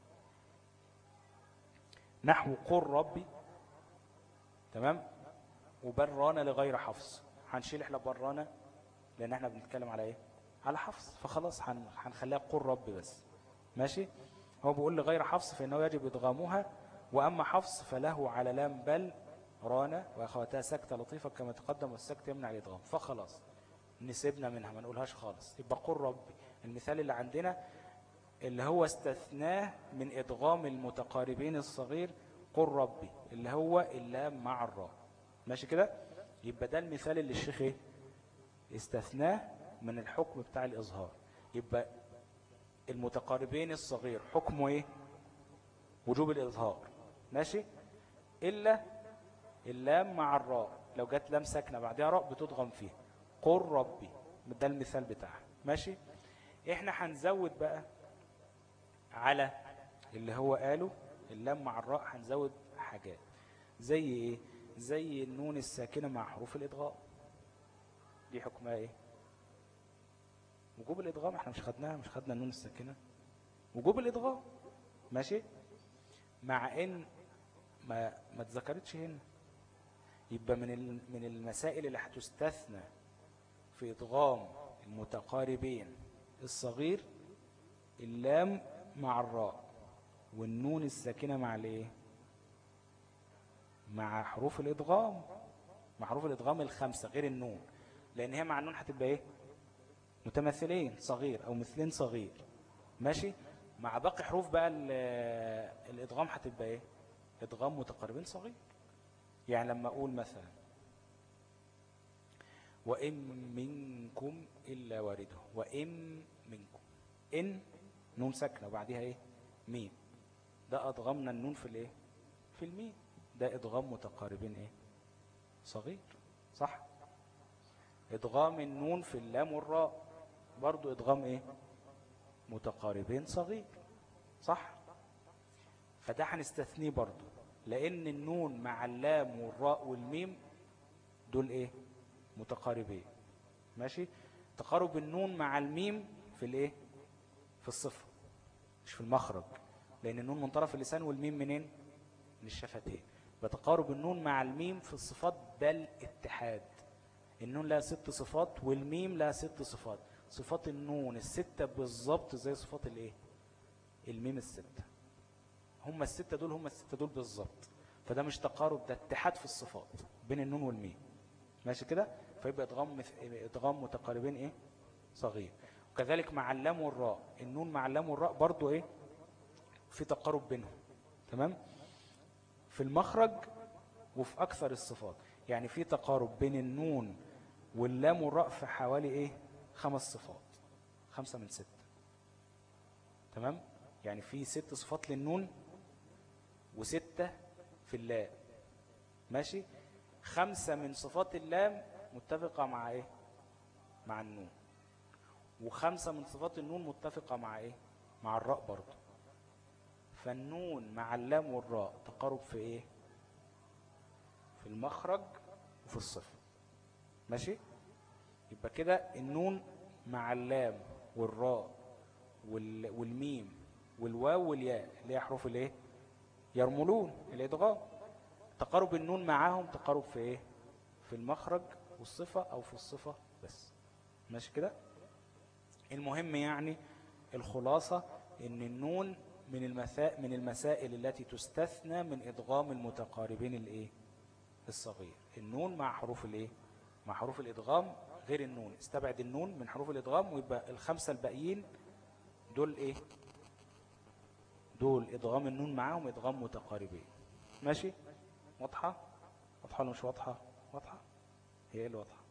نحو قل ربي تمام وبرانا لغير حفص هنشيل احنا برانا لان احنا بنتكلم على ايه على حفص فخلاص هنخليها قل ربي بس ماشي هو بيقول لغير حفص فإنه يجب إدغامها وأما حفص فله على لام بل رانا وأخواتها سكتة لطيفة كما تقدم والسكت يمنع الإدغام فخلاص نسيبنا منها ما نقولهاش خالص يبقى قل ربي المثال اللي عندنا اللي هو استثناه من إدغام المتقاربين الصغير قل ربي اللي هو اللام مع الراء ماشي كده يبقى ده المثال اللي الشيخ ايه استثناه من الحكم بتاع الإظهار يبقى المتقاربين الصغير حكمه ايه وجوب الإظهار ماشي إلا اللام مع الراء لو جت لام ساكنة بعدها راء بتضغم فيها قل ربي ده المثال بتاعها ماشي احنا هنزود بقى على اللي هو قاله اللام مع الراء هنزود حاجات زي ايه زي النون الساكنة مع حروف الإدغام دي حكمها ايه وجوب الإدغام احنا مش خدناها مش خدنا النون الساكنة وجوب الإدغام ماشي مع ان ما ما اتذكرتش هنا يبقى من من المسائل اللي هتستثنى في إدغام المتقاربين الصغير اللام مع الراء والنون الساكنة مع الايه مع حروف الإدغام مع حروف الإدغام الخمسة غير النون لان هي مع النون هتبقى ايه متماثلين صغير او مثلين صغير ماشي مع باقي حروف بقى الادغام هتبقى ايه ادغام متقاربين صغير يعني لما اقول مثلا وإن منكم إلا وارده وإن منكم إن نون ساكنة وبعدها إيه ميم ده أضغمنا النون في الإيه في الميم ده إضغام متقاربين إيه صغير صح إضغام النون في اللام والراء برضو إضغام إيه متقاربين صغير صح فده هنستثنيه برضو لأن النون مع اللام والراء والميم دول إيه متقاربين ماشي تقارب النون مع الميم في الايه في الصفة مش في المخرج لأن النون من طرف اللسان والميم منين من الشفتين بتقارب النون مع الميم في الصفات بل اتحاد النون لها ست صفات والميم لها ست صفات صفات النون الستة بالظبط زي صفات الايه الميم الستة هم الستة دول هم الستة دول بالظبط فده مش تقارب ده اتحاد في الصفات بين النون والميم ماشي كده فيبقى ادغام ادغام متقاربين ايه صغير وكذلك مع اللام والراء النون مع اللام والراء برضو ايه في تقارب بينهم تمام في المخرج وفي اكثر الصفات يعني في تقارب بين النون واللام والراء في حوالي ايه خمس صفات خمسة من ستة تمام يعني في ست صفات للنون وستة في اللام ماشي خمسة من صفات اللام متفقة مع ايه مع النون وخمسة من صفات النون متفقة مع ايه مع الراء برضه فالنون مع اللام والراء تقارب في ايه في المخرج وفي الصفة ماشي يبقى كده النون مع اللام والراء والميم والواو والياء اللي هي حروف الايه يرملون الادغام تقارب النون معاهم تقارب في ايه في المخرج والصفة او في الصفة بس ماشي كده المهم يعني الخلاصة ان النون من المسائل من المسائل التي تستثنى من ادغام المتقاربين الايه الصغير النون مع حروف الايه مع حروف الادغام غير النون استبعد النون من حروف الادغام ويبقى الخمسة الباقيين دول ايه دول ادغام النون معاهم ادغام متقاربين ماشي واضحة واضحة ولا مش واضحة واضحة هي ايه اللي واضحة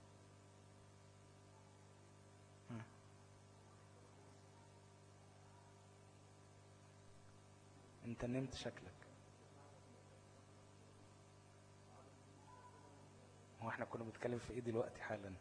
انت نمت شكلك هو احنا كنا بنتكلم في ايه دلوقتي حالا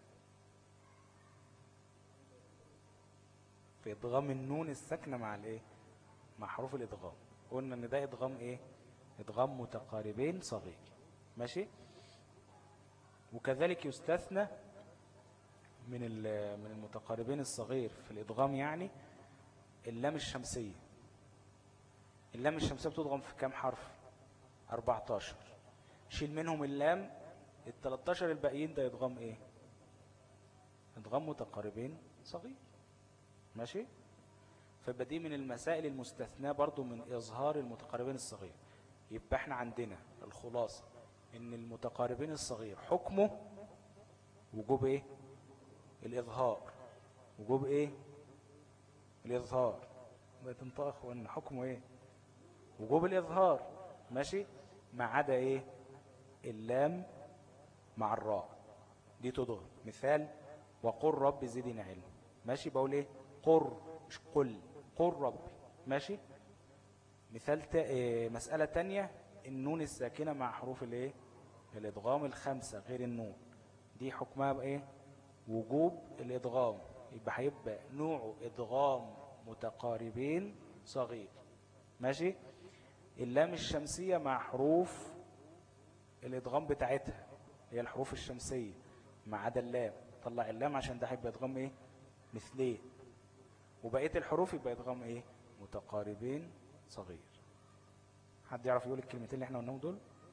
في ادغام النون الساكنه مع الايه مع حروف الادغام قلنا ان ده ادغام ايه ادغام متقاربين صغير ماشي وكذلك يستثنى من من المتقاربين الصغير في الادغام يعني اللام الشمسيه اللام الشمسيه بتضغم في كام حرف 14 شيل منهم اللام ال 13 الباقيين ده ادغام ايه ادغام متقاربين صغير ماشي فيبقى دي من المسائل المستثناة برضو من إظهار المتقاربين الصغير يبقى احنا عندنا الخلاصة ان المتقاربين الصغير حكمه وجوب ايه الإظهار وجوب ايه الإظهار ما تنطق وان حكمه ايه وجوب الإظهار ماشي ما عدا ايه اللام مع الراء دي تضغط مثال وقل رب زدني علم ماشي بقول ايه قر مش قل قل ربي ماشي مثال تا... إيه مسألة تانية النون الساكنة مع حروف الايه الادغام الخمسة غير النون دي حكمها بايه وجوب الادغام يبقى هيبقى نوعه ادغام متقاربين صغير ماشي اللام الشمسية مع حروف الادغام بتاعتها هي الحروف الشمسية ما عدا اللام طلع اللام عشان ده هيبقى ادغام ايه مثليه وبقيه الحروف يبقى ادغام ايه متقاربين صغير حد يعرف يقول الكلمتين اللي احنا قلناهم دول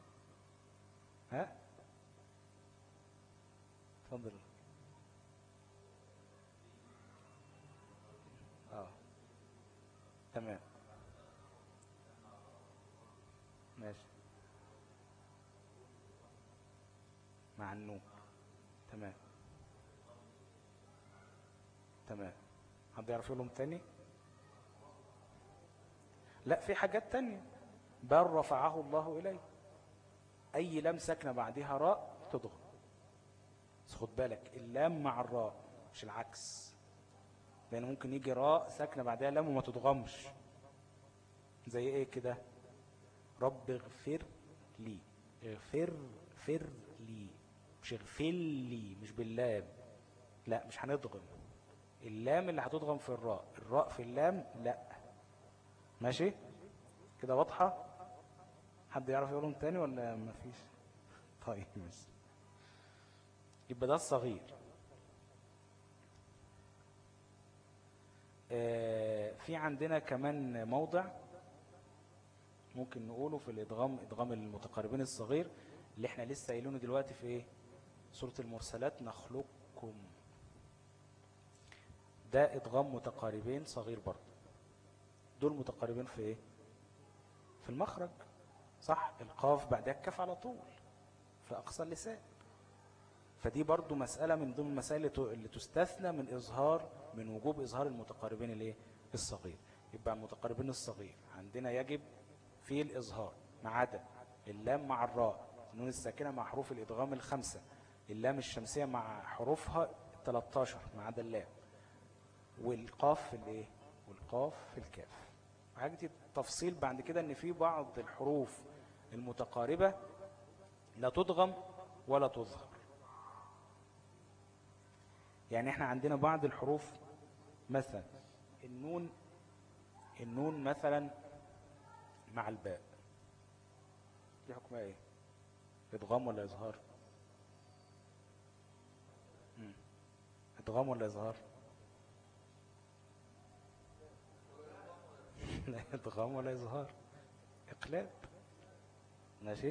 ها اتفضل اه تمام ماشي مع النون تمام تمام حد يعرف يقولهم تاني لا في حاجات تانية بل رفعه الله إليه أي لام ساكنة بعدها راء تضغم بس خد بالك اللام مع الراء مش العكس لأن ممكن يجي راء ساكنة بعدها لام وما تضغمش زي ايه كده رب اغفر لي اغفر فر لي مش اغفر لي مش باللام لا مش هنضغم اللام اللي هتضغم في الراء الراء في اللام لا ماشي كده واضحة حد يعرف يقولهم تاني ولا ما فيش طيب بس يبقى ده الصغير آه في عندنا كمان موضع ممكن نقوله في الادغام ادغام المتقاربين الصغير اللي احنا لسه قايلينه دلوقتي في ايه سورة المرسلات نخلقكم ده ادغام متقاربين صغير برضه دول متقاربين في ايه في المخرج صح القاف بعدها الكاف على طول في اقصى اللسان فدي برضو مسألة من ضمن المسائل اللي تستثنى من إظهار من وجوب إظهار المتقاربين الايه الصغير يبقى المتقاربين الصغير عندنا يجب في الإظهار ما عدا اللام مع الراء النون الساكنة مع حروف الإدغام الخمسة اللام الشمسية مع حروفها 13 ما عدا اللام والقاف في الايه والقاف في الكاف حاجة التفصيل بعد كده ان في بعض الحروف المتقاربة لا تضغم ولا تظهر يعني احنا عندنا بعض الحروف مثلا النون النون مثلا مع الباء دي حكمها ايه ادغام ولا اظهار ادغام ولا اظهار لا ادغام ولا اظهار اقلاب ماشي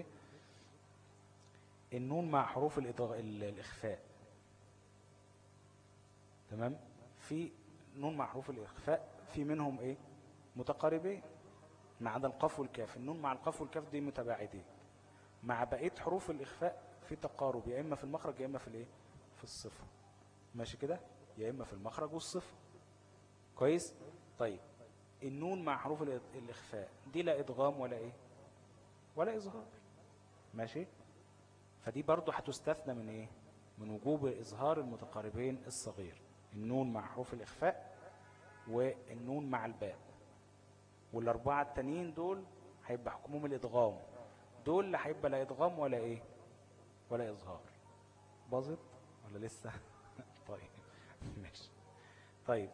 النون مع حروف الاخفاء تمام في نون مع حروف الاخفاء في منهم ايه متقاربين ما عدا القاف والكاف النون مع القاف والكاف دي متباعدين مع بقيه حروف الاخفاء في تقارب يا اما في المخرج يا اما في الايه في الصفه ماشي كده يا اما في المخرج والصفه كويس طيب النون مع حروف الاخفاء دي لا ادغام ولا ايه ولا اظهار ماشي فدي برضو هتستثنى من ايه من وجوب اظهار المتقاربين الصغير النون مع حروف الاخفاء والنون مع الباء والاربعه التانيين دول هيبقى حكمهم الادغام دول اللي هيبقى لا ادغام ولا ايه ولا اظهار باظت ولا لسه طيب ماشي طيب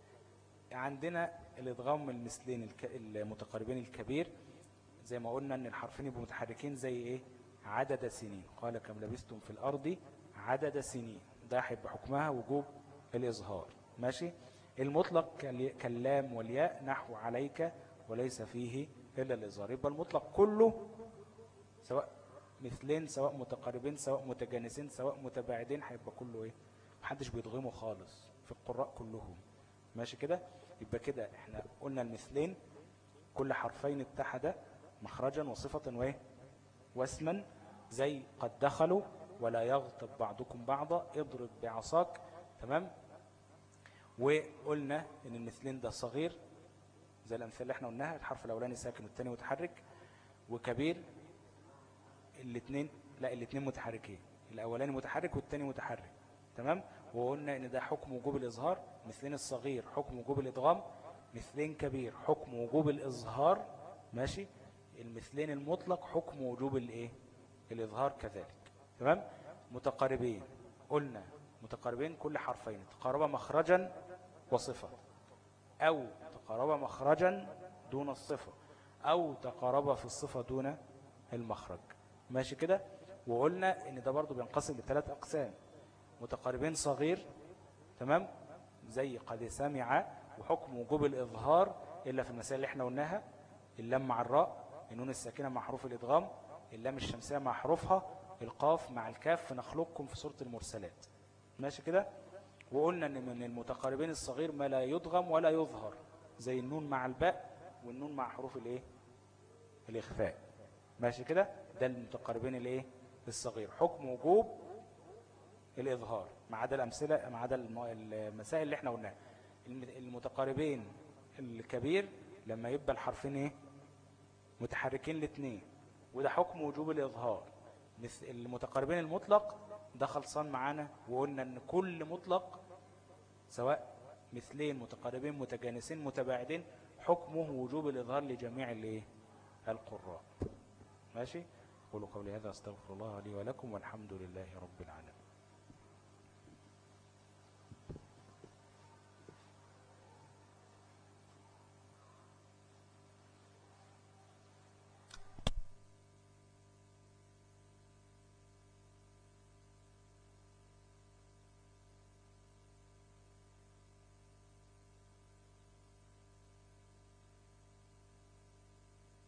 عندنا الادغام المثلين المتقاربين الكبير زي ما قلنا ان الحرفين يبقوا متحركين زي ايه عدد سنين قال كم لبستم في الارض عدد سنين ده هيبقى حكمها وجوب الإظهار ماشي المطلق كاللام والياء نحو عليك وليس فيه إلا الإظهار يبقى المطلق كله سواء مثلين سواء متقاربين سواء متجانسين سواء متباعدين هيبقى كله ايه محدش بيضغمه خالص في القراء كلهم ماشي كده يبقى كده احنا قلنا المثلين كل حرفين اتحدا مخرجا وصفة وايه واسما زي قد دخلوا ولا يغتب بعضكم بعضا اضرب بعصاك تمام وقلنا ان المثلين ده صغير زي الامثله اللي احنا قلناها الحرف الاولاني ساكن والثاني متحرك وكبير الاثنين لا الاثنين متحركين الاولاني متحرك والثاني متحرك تمام وقلنا ان ده حكم وجوب الاظهار مثلين الصغير حكم وجوب الادغام مثلين كبير حكم وجوب الاظهار ماشي المثلين المطلق حكم وجوب الايه الاظهار كذلك تمام متقاربين قلنا متقاربين كل حرفين تقاربا مخرجا وصفة أو تقاربا مخرجا دون الصفة أو تقاربا في الصفة دون المخرج ماشي كده وقلنا ان ده برضو بينقسم لثلاث أقسام متقاربين صغير تمام زي قد سمع وحكم وجوب الإظهار إلا في المسائل اللي احنا قلناها اللام مع الراء النون الساكنة مع حروف الإدغام اللام الشمسية مع حروفها القاف مع الكاف نخلقكم في سورة المرسلات ماشي كده وقلنا ان من المتقاربين الصغير ما لا يضغم ولا يظهر زي النون مع الباء والنون مع حروف الايه الاخفاء ماشي كده ده المتقاربين الايه الصغير حكم وجوب الإظهار ما عدا الأمثلة ما عدا المسائل اللي احنا قلناها المتقاربين الكبير لما يبقى الحرفين ايه متحركين الاثنين وده حكم وجوب الإظهار المتقاربين المطلق ده خلصان معانا وقلنا ان كل مطلق سواء مثلين متقاربين متجانسين متباعدين حكمه وجوب الإظهار لجميع الايه القراء ماشي قولوا قولي هذا استغفر الله لي ولكم والحمد لله رب العالمين